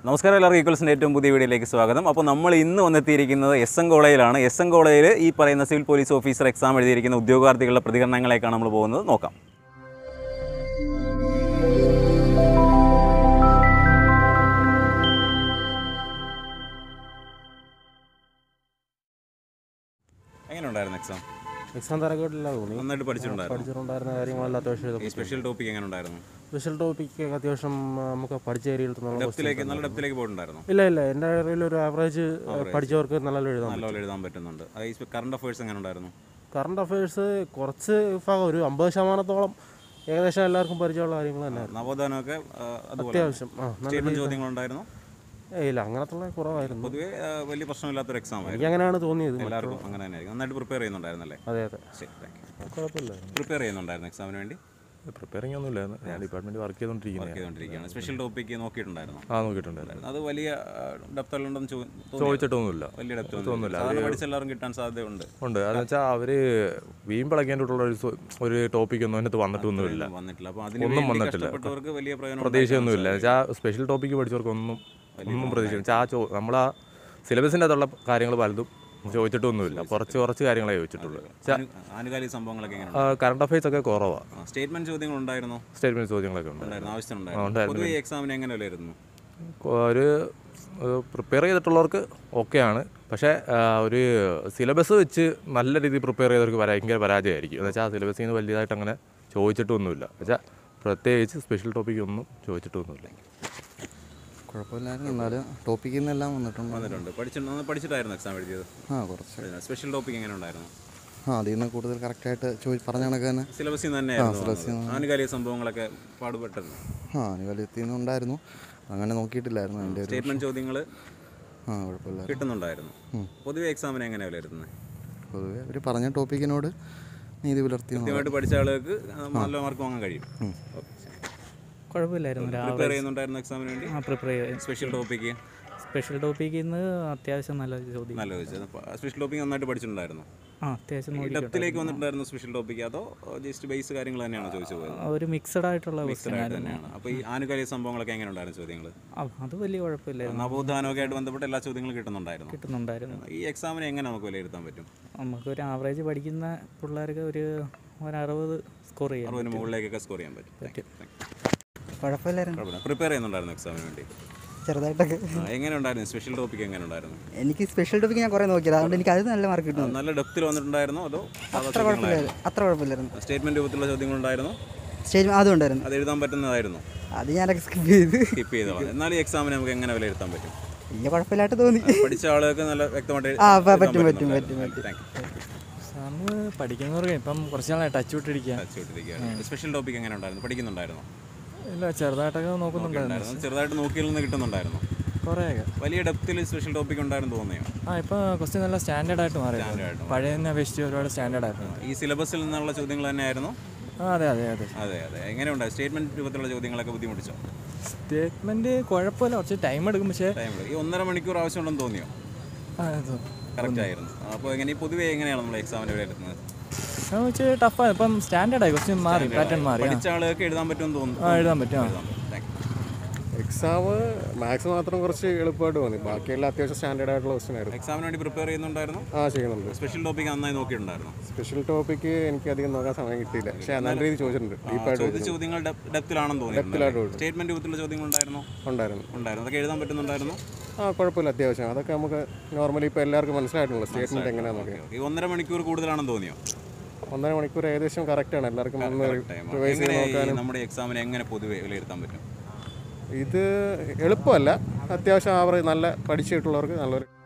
നമസ്കാരം എല്ലാവർക്കും ഈക്വൽസിൻ്റെ ഏറ്റവും പുതിയ വീഡിയോയിലേക്ക് സ്വാഗതം അപ്പോൾ നമ്മൾ ഇന്ന് വന്നെത്തിയിരിക്കുന്നത് എസ് എൻ കോളേജിലാണ് എസ് എൻ കോളേജിൽ ഈ പറയുന്ന സിവിൽ പോലീസ് ഓഫീസർ എക്സാം എഴുതിയിരിക്കുന്ന ഉദ്യോഗാർത്ഥികളുടെ പ്രതികരണങ്ങളേക്കാണ് നമ്മൾ പോകുന്നത് നോക്കാം എങ്ങനെ ഉണ്ടായിരുന്നു എക്സാം എക്സാം തരക്കേട്ടില്ല തോന്നി നന്നായിട്ട് പഠിച്ചിട്ടുണ്ടായിരുന്നു പഠിച്ചിട്ടുണ്ടായിരുന്ന കാര്യങ്ങളെല്ലാം അത്യാവശ്യം എഴുതാം ഈ സ്പെഷ്യൽ ടോപ്പിക് എങ്ങനെ ഉണ്ടായിരുന്നു സ്പെഷ്യൽ ടോപ്പിക്ക് അത്യാവശ്യം ആ, നമുക്ക് പഠിച്ച ഏരിയയിൽ നിന്നുള്ള ഡെപ്തിലേക്ക് നല്ല ഡെപ്തിലേക്ക് പോയിട്ടുണ്ടായിരുന്നു ഇല്ല ഇല്ല എൻ്റെ അറിവിൽ ഒരു ആവറേജ് പഠിച്ചവർക്ക് നല്ല എഴുതാം നല്ലപോലെ എഴുതാൻ പറ്റുന്നുണ്ട് അത് ഈ കറണ്ട് അഫയേഴ്സ് എങ്ങനെ ഉണ്ടായിരുന്നു കറണ്ട് അഫയേഴ്സ് കുറച്ച് ഭാഗം ഒരു അമ്പത് ശതമാനത്തോളം ഏകദേശം എല്ലാവർക്കും പരിചയമുള്ള കാര്യങ്ങൾ തന്നെ നവോത്ഥാനമൊക്കെ ആ, അതുപോലെ അത്യാവശ്യം ആ നല്ല സ്റ്റേറ്റ്മെന്റ് ചോദ്യങ്ങളുണ്ടായിരുന്നു ഏയ് ഇല്ല അങ്ങനത്തുള്ള കുറവായിരുന്നു പൊതുവേ ആ, വലിയ പ്രശ്നമില്ലാത്തൊരു എക്സാം ആയിരുന്നു എനിക്ക് അങ്ങനെയാണ് തോന്നിയത് എല്ലാവർക്കും അങ്ങനെ തന്നെ ആയിരിക്കും നന്നായിട്ട് പ്രിപ്പയർ ചെയ്യുന്നുണ്ടായിരുന്നല്ലേ അതെ അതെ ശരി താങ്ക് യു കുഴപ്പമില്ലായിരുന്നു പ്രിപ്പയർ ചെയ്യുന്നുണ്ടായിരുന്നു എക്സാമിന് വേണ്ടി പ്രിപ്പയറിംഗ് ഒന്നുമില്ലായിരുന്നു ഞാൻ ഡിപ്പാർട്ട്മെന്റ് വർക്ക് ചെയ്തുകൊണ്ടിരിക്കുന്നത് ചെയ്തുകൊണ്ടിരിക്കുകയാണ് സ്പെഷ്യൽ ടോപ്പിക്ക് നോക്കിയിട്ടുണ്ടായിരുന്നു ആ നോക്കിയിട്ടുണ്ടായിരുന്നു അത് വലിയ ഡെപ്തുണ്ടെന്ന് ചോദിച്ചിട്ടൊന്നുമില്ല വലിയ ഡെപ്ത് സാധാരണ പഠിച്ച എല്ലാവരും കിട്ടാൻ സാധ്യതയുണ്ട് ഉണ്ട് അതെന്ന് വെച്ചാൽ അവര് വീമ്പിളക്കേണ്ടിട്ടുള്ള ഒരു സു- ഒരു ടോപ്പിക് ഒന്നും അതിനകത്ത് വന്നിട്ടൊന്നുമില്ല വന്നിട്ടില്ല അപ്പോൾ അതിന് ഒന്നും വേണ്ടി വന്നിട്ടില്ല. കഷ്ടപ്പെട്ടവർക്ക് വലിയ പ്രയോജനം പ്രതീക്ഷയൊന്നുമില്ല വെച്ചാൽ സ്പെഷ്യൽ ടോപ്പിക്ക് പഠിച്ചവർക്കൊന്നും ഒന്നും പ്രതീക്ഷ വെച്ചാൽ ആ ചോ നമ്മൾ ആ സിലബസിൻ്റെ അകത്തുള്ള കാര്യങ്ങൾ പലതും ചോദിച്ചിട്ടൊന്നുമില്ല കുറച്ച് കുറച്ച് കാര്യങ്ങളെ ചോദിച്ചിട്ടുള്ളൂ ആനു- ആനുകാലിക സംഭവങ്ങളൊക്കെ എങ്ങനെ കറണ്ട് അഫയേഴ്സ് ഒക്കെ കുറവാണ് സ്റ്റേറ്റ്മെന്റ് ചോദ്യങ്ങൾ ഉണ്ടായിരുന്നോ സ്റ്റേറ്റ്മെന്റ് ചോദ്യങ്ങളൊക്കെ ഉണ്ട് ഉണ്ടായിരുന്നു ആവശ്യത്തിനുണ്ടായിരുന്നു പൊതുവെ എക്സാമിന് എങ്ങനെ വിലയിരുന്നു ഒരു പ്രിപ്പയർ ചെയ്തിട്ടുള്ളവർക്ക് ഓക്കെയാണ് പക്ഷേ ആ, ഒരു സിലബസ് വെച്ച് നല്ല രീതിയിൽ പ്രിപ്പയർ ചെയ്തവർക്ക് ഭയങ്കര പരാജയമായിരിക്കും എന്ന് വെച്ചാൽ ആ സിലബസിൽ നിന്ന് വലിയതായിട്ട് അങ്ങനെ ചോദിച്ചിട്ടൊന്നുമില്ല വെച്ചാൽ പ്രത്യേകിച്ച് സ്പെഷ്യൽ ടോപ്പിക് ഒന്നും ചോദിച്ചിട്ടൊന്നുമില്ല കുഴപ്പമില്ലായിരുന്നു എന്നാലും ടോപ്പിക്കിൽ നിന്നെല്ലാം വന്നിട്ടുണ്ട് വന്നിട്ടുണ്ട് പഠിച്ചിട്ട് പഠിച്ചിട്ടായിരുന്നു എക്സാം എഴുതിയത് ആ കുറച്ച് സ്പെഷ്യൽ ടോപ്പിക് എങ്ങനെ ഉണ്ടായിരുന്നു ആ അതിൽ നിന്ന് കൂടുതൽ കറക്റ്റായിട്ട് ചോദി പറഞ്ഞ കണക്ക് തന്നെ സിലബസിൽ നിന്ന് തന്നെയായിരുന്നു വന്നത്. ആനുകാലിക സംഭവങ്ങളൊക്കെ പാടുപെട്ടിരുന്നു ആ അനുകലിയത്തിൽ നിന്നുണ്ടായിരുന്നു അങ്ങനെ നോക്കിയിട്ടില്ലായിരുന്നു അതിൻ്റെ ഒരു സ്റ്റേറ്റ്മെന്റ് ചോദ്യങ്ങൾ ആ കുഴപ്പമില്ല കിട്ടുന്നുണ്ടായിരുന്നു പൊതുവെ എക്സാമിന് എങ്ങനെ വിലയിരുത്തുന്നത് പൊതുവെ അവർ പറഞ്ഞ ടോപ്പിക്കിനോട് നീതി പുലർത്തി എന്ന് കൃത്യമായിട്ട് പഠിച്ച ആളുകൾക്ക് ആ, നല്ല മാർക്ക് വാങ്ങാൻ കഴിയും കുഴപ്പമില്ലായിരുന്നു ഒരു പ്രിപ്പയർ ചെയ്യുന്നുണ്ടായിരുന്നു എക്സാമിന് വേണ്ടി ആ പ്രിപ്പയർ ചെയ്ത് സ്പെഷ്യൽ ടോപ്പിക്ക് സ്പെഷ്യൽ ടോപ്പിക്കിൽ നിന്ന് അത്യാവശ്യം നല്ല ചോദ്യം നല്ല ചോദിച്ചത് സ്പെഷ്യൽ ടോപ്പിക് നന്നായിട്ട് പഠിച്ചിട്ടുണ്ടായിരുന്നു ആ അത്യാവശ്യം ഈ നോക്കി ഡെപ്തിലേക്ക് വന്നിട്ടുണ്ടായിരുന്നു സ്പെഷ്യൽ ടോപ്പിക്ക് അതോ ജസ്റ്റ് ബേസ് കാര്യങ്ങൾ തന്നെയാണോ ചോദിച്ചു പോയത് ഒരു മിക്സഡ് ആയിട്ടുള്ള ക്വസ്റ്റ്യൻ ആയിട്ട് തന്നെയാണ് അപ്പോൾ ഈ ആനുകാലിക സംഭവങ്ങളൊക്കെ എങ്ങനെ ഉണ്ടായിരുന്നു ചോദ്യങ്ങൾ അത് വലിയ കുഴപ്പമില്ലായിരുന്നു നവോത്ഥാനമൊക്കെ ആയിട്ട് ബന്ധപ്പെട്ട് എല്ലാ ചോദ്യങ്ങളും കിട്ടുന്നുണ്ടായിരുന്നു കിട്ടുന്നുണ്ടായിരുന്നു ഈ എക്സാമിനെ എങ്ങനെ നമുക്ക് വിലയിരുത്താൻ പറ്റും നമുക്ക് ഒരു ആവറേജ് പഠിക്കുന്ന പിള്ളേർക്ക് ഒരു ഒരു അറുപത് സ്കോർ ചെയ്യാം അറുപതിന് മുകളിലേക്കൊക്കെ സ്കോർ ചെയ്യാൻ പറ്റും കുഴപ്പമില്ലായിരുന്നു പ്രിപ്പയർ ചെയ്യുന്നുണ്ടായിരുന്നു എക്സാമിന് വേണ്ടി ചെറുതായിട്ടൊക്കെ ആ, എങ്ങനെ ഉണ്ടായിരുന്നു സ്പെഷ്യൽ ടോപ്പിക് എങ്ങനെ ഉണ്ടായിരുന്നു എനിക്ക് സ്പെഷ്യൽ ടോപ്പിക്ക് ഞാൻ കുറേ നോക്കിയത് അതുകൊണ്ട് എനിക്ക് അത് നല്ല മാർക്ക് കിട്ടുന്നു നല്ല ഡെപ്തിൽ വന്നിട്ടുണ്ടായിരുന്നോ അതോ അത്ര കുഴപ്പമില്ലായിരുന്നു അത്ര കുഴപ്പമില്ലായിരുന്നു സ്റ്റേറ്റ്മെന്റ് രൂപത്തിലുള്ള ചോദ്യങ്ങളുണ്ടായിരുന്നോ സ്റ്റേജ് അതും ഉണ്ടായിരുന്നു അത് എഴുതാൻ പറ്റുന്നതായിരുന്നു അത് ഞാനൊക്കെ സ്കിപ്പ് ചെയ്ത് സ്കിപ്പ് ചെയ്തോളാം എന്നാൽ ഈ എക്സാമിനെ നമുക്ക് എങ്ങനെ വിലയിരുത്താൻ പറ്റും വലിയ കുഴപ്പമില്ലായിട്ട് തോന്നി പഠിച്ച ആളുകൾക്ക് നല്ല വ്യക്തമായിട്ട് ആ, എഴുതാൻ പറ്റും, പറ്റും, പറ്റുന്നുണ്ടായിരുന്നു. പറ്റും, Thank you. സാറിന് പഠിക്കുന്നവർക്ക് ഇപ്പം കുറച്ച് നാളായി ടച്ച് വിട്ടിരിക്കുക ടച്ച് വിട്ടിരിക്കുകയാണ്. സ്പെഷ്യൽ ടോപ്പിക് എങ്ങനെ ഉണ്ടായിരുന്നു പഠിക്കുന്നുണ്ടായിരുന്നോ ഇല്ല ചെറുതായിട്ടൊക്കെ നോക്കുന്നുണ്ടായിരുന്നു ഉണ്ടായിരുന്നു. ചെറുതായിട്ട് നോക്കിയിൽ നിന്ന് കിട്ടുന്നുണ്ടായിരുന്നു കുറേയൊക്കെ വലിയ ഡെപ്തിൽ സ്പെഷ്യൽ ടോപ്പിക് ഉണ്ടായിരുന്നു തോന്നിയോ ആ ഇപ്പോൾ ക്വസ്റ്റ്യൻ നല്ല സ്റ്റാൻഡേർഡ് ആയിട്ട് മാറി ആയിട്ട് പഴയതിനെ അപേക്ഷിച്ച് ഒരുപാട് സ്റ്റാൻഡേർഡ് ആയിട്ടുണ്ട് ഈ സിലബസിൽ നിന്നുള്ള ചോദ്യങ്ങൾ തന്നെയായിരുന്നു ആ അതെ അതെ അതെ അതെ അതെ എങ്ങനെയുണ്ട് സ്റ്റേറ്റ്മെന്റ് രൂപത്തിലുള്ള ചോദ്യങ്ങളൊക്കെ ബുദ്ധിമുട്ടിച്ചോ സ്റ്റേറ്റ്മെൻറ്റ് കുഴപ്പമില്ല കുറച്ച് ടൈം എടുക്കും പക്ഷേ ടൈം ഈ ഒന്നര മണിക്കൂർ ആവശ്യമുണ്ടെന്ന് തോന്നിയോ ആ, ഇത് കറക്റ്റ് ആയിരുന്നു അപ്പോൾ എങ്ങനെ ഈ പൊതുവേ എങ്ങനെയാണ് നമ്മൾ എക്സാമിന് വിലയിരുത്തുന്നത് അത് വെച്ച് ടഫാണ് ഇപ്പം സ്റ്റാൻഡേർഡ് ആയി ക്വസ്റ്റ്യൻ മാറി പാറ്റേൺ മാറി ആ. പഠിച്ച ആളുകൾക്ക് എഴുതാൻ പറ്റുമെന്ന് തോന്നുന്നു ആ എഴുതാൻ പറ്റും ആ എഴുതാൻ പറ്റും. Thank you. എക്സാം മാത്സ് മാത്രം കുറച്ച് എളുപ്പമായിട്ട് തോന്നി ബാക്കിയെല്ലാം അത്യാവശ്യം സ്റ്റാൻഡേർഡ് ആയിട്ടുള്ള ക്വസ്റ്റ്യൻ ആയിരുന്നു എക്സാമിന് വേണ്ടി പ്രിപ്പയർ ചെയ്യുന്നുണ്ടായിരുന്നു ആ ചെയ്യുന്നുണ്ട് സ്പെഷ്യൽ ടോപ്പിക് നന്നായി നോക്കിയിട്ടുണ്ടായിരുന്നു സ്പെഷ്യൽ ടോപ്പിക്ക് എനിക്ക് അധികം നോക്കാൻ സമയം കിട്ടിയില്ല പക്ഷേ നല്ല രീതിയിൽ ചോദിച്ചിട്ടുണ്ട് ഡീപ്പായിട്ട് ചോദ്യ ചോദ്യങ്ങൾ ഡെപ്തിലാണെന്ന് തോന്നിയിട്ടുണ്ട് ഡെപ്തിലായിട്ട് സ്റ്റേറ്റ്മെന്റ് രൂപത്തിലുള്ള ചോദ്യങ്ങൾ ഉണ്ടായിരുന്നോ ഉണ്ടായിരുന്നു ഉണ്ടായിരുന്നു അതൊക്കെ എഴുതാൻ പറ്റുന്നുണ്ടായിരുന്നു ആ കുഴപ്പമില്ല അത്യാവശ്യം അതൊക്കെ നമുക്ക് നോർമലി ഇപ്പോൾ എല്ലാവർക്കും മനസ്സിലായിട്ടുള്ള സ്റ്റേറ്റ്മെൻറ്റ് എങ്ങനെയാണെന്നൊക്കെ ഈ ഒന്നര മണിക്കൂർ കൂടുതലാണെന്ന് തോന്നിയോ ഒന്നര മണിക്കൂർ ഏകദേശം കറക്റ്റാണ് എല്ലാവർക്കും ഒന്ന് ടൈം റിവൈസ് ചെയ്ത് എങ്ങനെ ഈ നോക്കാനും നമ്മുടെ എക്സാമിനെ എങ്ങനെ പൊതുവെ വിലയിരുത്താൻ പറ്റും ഇത് എളുപ്പമല്ല അത്യാവശ്യം ആവറേജ് നല്ല പഠിച്ചിട്ടുള്ളവർക്ക് നല്ലൊരു